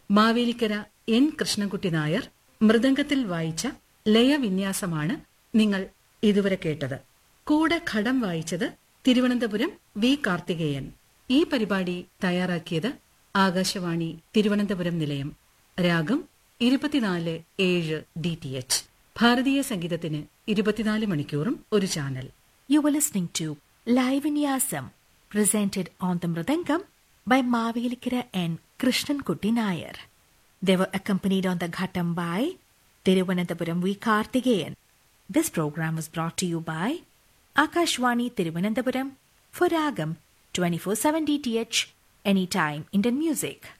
Mavelikkara N Krishnankutty Nair മൃദംഗത്തിൽ വായിച്ച ലയവിന്യാസമാണ് നിങ്ങൾ ഇതുവരെ കേട്ടത് കൂടെ ഘടം വായിച്ചത് തിരുവനന്തപുരം വി കാർത്തികേയൻ ഈ പരിപാടി തയ്യാറാക്കിയത് ആകാശവാണി തിരുവനന്തപുരം നിലയം രാഗം ഇരുപത്തിനാല് ഏഴ് ഡി ടി എച്ച് ഭാരതീയ സംഗീതത്തിന് ഇരുപത്തിനാല് മണിക്കൂറും ഒരു channel You were listening to Live in Yasam, presented on the Mridangam by Mavelikira N. Krishnan Kutti Nair. They were accompanied on the Ghatam by Tiruvananthapuram V. Karthikeyan. This program was brought to you by Akashwani Tiruvananthapuram for Ragam 24-7 DTH, anytime Indian music.